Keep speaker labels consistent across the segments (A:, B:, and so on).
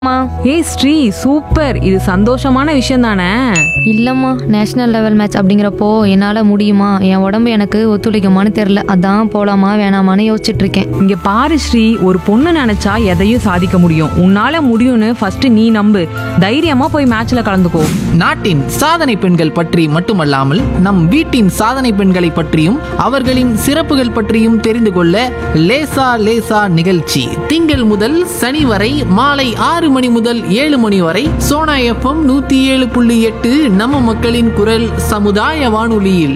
A: அம்மா
B: ஏய் ஸ்ரீ சூப்பர் இது சந்தோஷமான விஷயம் தானே
A: இல்லம்மா நேஷனல் லெவல் மேட்ச் அப்படிங்கிறப்போ என்னால் முடியுமா என் உடம்பு எனக்கு ஒத்துழைக்குமான்னு தெரில அதான் போலாமா வேணாமான்னு யோசிச்சுட்டு இருக்கேன்
B: இங்க பாரு ஸ்ரீ ஒரு பொண்ணு நினைச்சா எதையும் சாதிக்க முடியும் உன்னால முடியும்னு ஃபர்ஸ்ட் நீ நம்பு தைரியமா போய் மேட்ச்ல கலந்துக்கோ
C: நாட்டின் சாதனை பெண்கள் பற்றி மட்டுமல்லாமல் நம் வீட்டின் சாதனை பெண்களை பற்றியும் அவர்களின் சிறப்புகள் பற்றியும் தெரிந்து கொள்ள லேசா லேசா நிகழ்ச்சி திங்கள் முதல் சனி வரை மாலை ஆறு மணி முதல் ஏழு மணி வரை சோனா எஃப்எம் நூத்தி ஏழு புள்ளி எட்டு நம்ம மக்களின் குரல் சமுதாய வானொலியில்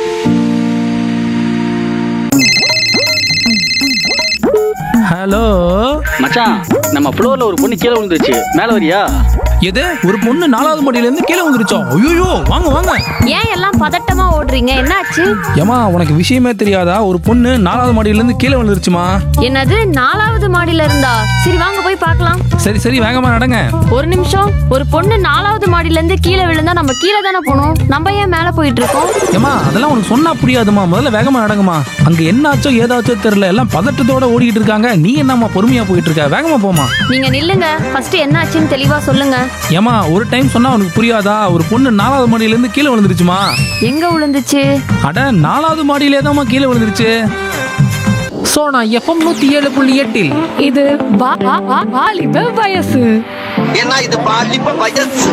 D: ஹலோ
E: மச்சான் நம்ம ஃப்ளோர்ல ஒரு பொண்ணு கீழே விழுந்துருச்சு மேல வரியா
D: எது ஒரு பொண்ணு நாலாவது மாடியில இருந்து கீழே வந்துருச்சா ஐயோ வாங்க வாங்க
A: ஏன் எல்லாம் பதட்டமா ஓடுறீங்க என்னாச்சு
D: ஏமா உனக்கு விஷயமே தெரியாதா ஒரு பொண்ணு நாலாவது மாடியில இருந்து கீழே வந்துருச்சுமா
A: என்னது நாலாவது மாடியில இருந்தா சரி வாங்க போய் பார்க்கலாம்
D: சரி சரி வேகமா நடங்க
A: ஒரு நிமிஷம் ஒரு பொண்ணு நாலாவது மாடியில இருந்து கீழே விழுந்தா நம்ம கீழே தானே போகணும் நம்ம ஏன் மேல போயிட்டு இருக்கோம்
D: ஏமா அதெல்லாம் உனக்கு சொன்னா புரியாதுமா முதல்ல வேகமா நடங்கம்மா அங்க என்னாச்சோ ஏதாச்சோ தெரியல எல்லாம் பதட்டத்தோட ஓடிக்கிட்டு இருக்காங்க நீ என்னம்மா பொறுமையா போயிட்டு இருக்க வேகமா போமா
A: நீங்க நில்லுங்க ஃபர்ஸ்ட் என்னாச்சுன்னு தெளிவா சொல்லுங்க
D: ஏமா ஒரு டைம் சொன்னா உனக்கு புரியாதா ஒரு பொண்ணு நாலாவது மாடியில இருந்து கீழே விழுந்துருச்சுமா
A: எங்க விழுந்துச்சு
D: அட நாலாவது மாடியிலே தான்மா கீழே விழுந்துருச்சு
C: சோனா எஃப்எம் நூத்தி ஏழு புள்ளி எட்டில்
B: இது வாலிப வயசு
F: ஏன்னா இது பாலிப்ப வயசு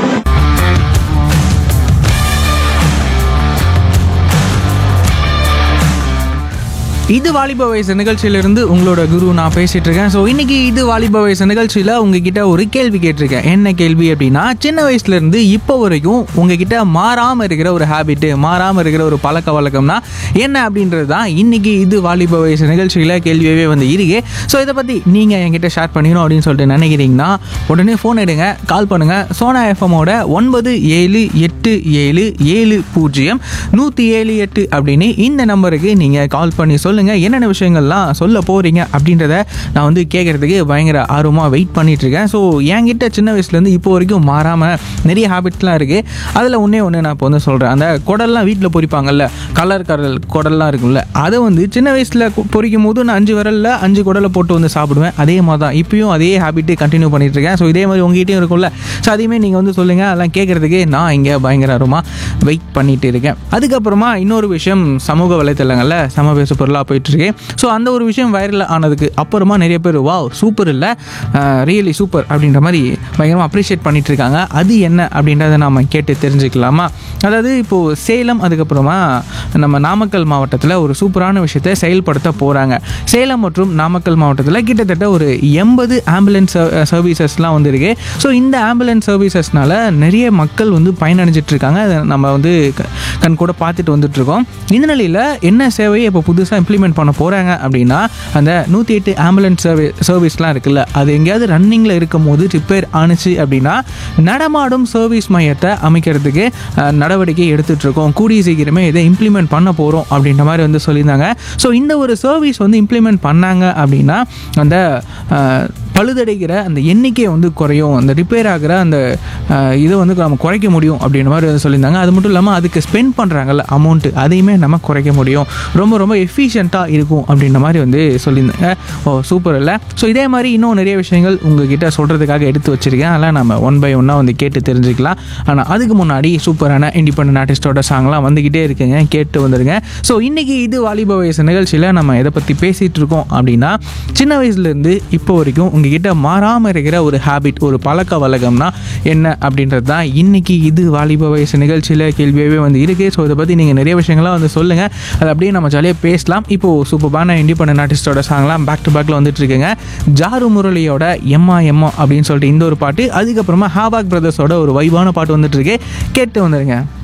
G: இது வாலிப வயசு நிகழ்ச்சியிலிருந்து உங்களோட குரு நான் பேசிட்டு இருக்கேன் ஸோ இன்னைக்கு இது வாலிப வயசு நிகழ்ச்சியில் உங்ககிட்ட ஒரு கேள்வி கேட்டிருக்கேன் என்ன கேள்வி அப்படின்னா சின்ன வயசுல இருந்து இப்போ வரைக்கும் உங்ககிட்ட மாறாம இருக்கிற ஒரு ஹாபிட் மாறாம இருக்கிற ஒரு பழக்க வழக்கம்னா என்ன அப்படின்றது தான் இன்னைக்கு இது வாலிப வயசு நிகழ்ச்சியில் கேள்வியாகவே வந்து இருக்கு ஸோ இதை பற்றி நீங்கள் என்கிட்ட ஷேர் பண்ணிக்கணும் அப்படின்னு சொல்லிட்டு நினைக்கிறீங்கன்னா உடனே ஃபோன் எடுங்க கால் பண்ணுங்க சோனா எஃப்எம்மோட ஒன்பது ஏழு எட்டு ஏழு ஏழு பூஜ்ஜியம் நூற்றி ஏழு எட்டு அப்படின்னு இந்த நம்பருக்கு நீங்கள் கால் பண்ணி சொல்லுங்கள் என்னென்ன விஷயங்கள்லாம் சொல்ல போகிறீங்க அப்படின்றத நான் வந்து கேட்குறதுக்கு பயங்கர ஆர்வமாக வெயிட் பண்ணிட்டு இருக்கேன் ஸோ என்கிட்ட சின்ன வயசுலேருந்து இப்போ வரைக்கும் மாறாமல் நிறைய ஹேபிட்ஸ்லாம் இருக்குது அதில் ஒன்றே ஒன்று நான் இப்போ வந்து சொல்கிறேன் அந்த குடல்லாம் வீட்டில் பொரிப்பாங்கல்ல கலர் கலர் குடல்லாம் இருக்கும்ல அதை வந்து சின்ன வயசில் பொரிக்கும் போது நான் அஞ்சு விரலில் அஞ்சு குடலை போட்டு வந்து சாப்பிடுவேன் அதே மாதிரி தான் இப்பயும் அதே ஹேபிட்டே கண்டினியூ பண்ணிட்டு இருக்கேன் ஸோ இதே மாதிரி உங்ககிட்டயும் இருக்கும்ல ஸோ அதையுமே நீங்கள் வந்து சொல்லுங்கள் அதெல்லாம் கேட்குறதுக்கு நான் இங்கே பயங்கர ஆர்வமாக வெயிட் பண்ணிட்டு இருக்கேன் அதுக்கப்புறமா இன்னொரு விஷயம் சமூக வலைத்தளங்களில் சம பேசு பொருளாக போயிட்டுருக்கு ஸோ அந்த ஒரு விஷயம் வைரல் ஆனதுக்கு அப்புறமா நிறைய பேர் வாவ் சூப்பர் இல்லை ரியலி சூப்பர் அப்படின்ற மாதிரி பயங்கரமாக அப்ரிஷியேட் பண்ணிட்டு இருக்காங்க அது என்ன அப்படின்றத நாம கேட்டு தெரிஞ்சுக்கலாமா அதாவது இப்போது சேலம் அதுக்கப்புறமா நம்ம நாமக்கல் மாவட்டத்தில் ஒரு சூப்பரான விஷயத்தை செயல்படுத்த போகிறாங்க சேலம் மற்றும் நாமக்கல் மாவட்டத்தில் கிட்டத்தட்ட ஒரு எண்பது ஆம்புலன்ஸ் சர்வீசஸ்லாம் வந்துருக்கு ஸோ இந்த ஆம்புலன்ஸ் சர்வீசஸ்னால நிறைய மக்கள் வந்து பயனடைஞ்சிட்டு இருக்காங்க அதை நம்ம வந்து க- கண் கூட பார்த்துட்டு வந்துட்டு இருக்கோம் இந்த நிலையில் என்ன சேவையை இப்போ புதுசாக இம்ப்ளிமெண்ட் பண்ண போகிறாங்க அப்படின்னா அந்த நூற்றி எட்டு ஆம்புலன்ஸ் சர்வீ சர்வீஸ்லாம் இருக்குல்ல அது எங்கேயாவது ரன்னிங்கில் இருக்கும் போது ரிப்பேர் ஆணுச்சு அப்படின்னா நடமாடும் சர்வீஸ் மையத்தை அமைக்கிறதுக்கு அஹ், நடவடிக்கை எடுத்துட்டு இருக்கோம் கூடிய சீக்கிரமே இதை இம்ப்ளிமெண்ட் பண்ண போகிறோம் அப்படின்ற மாதிரி வந்து சொல்லியிருந்தாங்க ஸோ இந்த ஒரு சர்வீஸ் வந்து இம்ப்ளிமெண்ட் பண்ணாங்க அப்படின்னா அந்த அஹ், பழுதடைகிற அந்த எண்ணிக்கை வந்து குறையும் அந்த ரிப்பேர் ஆகிற அந்த அஹ், இதை வந்து நம்ம குறைக்க முடியும் அப்படின்ற மாதிரி வந்து சொல்லியிருந்தாங்க அது மட்டும் இல்லாமல் அதுக்கு ஸ்பெண்ட் பண்ணுறாங்கல்ல அமௌண்ட்டு அதையுமே நம்ம குறைக்க முடியும் ரொம்ப ரொம்ப எஃபிஷியண்ட்டாக இருக்கும் அப்படின்ற மாதிரி வந்து சொல்லியிருந்தாங்க ஓ சூப்பர் இல்லை ஸோ இதே மாதிரி இன்னும் நிறைய விஷயங்கள் உங்ககிட்ட சொல்கிறதுக்காக எடுத்து வச்சிருக்கேன் அதெல்லாம் நம்ம ஒன் பை ஒன்னாக வந்து கேட்டு தெரிஞ்சுக்கலாம் ஆனால் அதுக்கு முன்னாடி சூப்பரான இண்டிபெண்டன்ட் ஆர்டிஸ்டோட சாங்லாம் வந்துக்கிட்டே இருக்குங்க கேட்டு வந்துருங்க ஸோ இன்றைக்கி இது வாலிப வயசு நிகழ்ச்சியில் நம்ம எதை பற்றி பேசிகிட்டு இருக்கோம் அப்படின்னா சின்ன வயசுலேருந்து இப்போ வரைக்கும் உங்ககிட்ட மாறாமல் இருக்கிற ஒரு ஹேபிட் ஒரு பழக்க வழக்கம்னா என்ன அப்படின்றது தான் இன்றைக்கி இது வாலிப வயசு நிகழ்ச்சியில் கேள்வியாகவே வந்து இருக்குது ஸோ இதை பற்றி நீங்கள் நிறைய விஷயங்கள்லாம் வந்து சொல்லுங்கள் அது அப்படியே நம்ம ஜாலியாக பேசலாம் இப்போது சூப்பரான இண்டிபெண்டன்ட் ஆர்டிஸ்டோட சாங்லாம் பேக் டு பேக்கில் வந்துட்டு இருக்குங்க ஜாரு முரளியோட எம்மா எம்மா அப்படின்னு சொல்லிட்டு இந்த ஒரு பாட்டு அதுக்கப்புறமா ஹாபாக் பிரதர்ஸோட ஒரு வைவான பாட்டு வந்துட்டு இருக்கு கேட்டு வந்துருங்க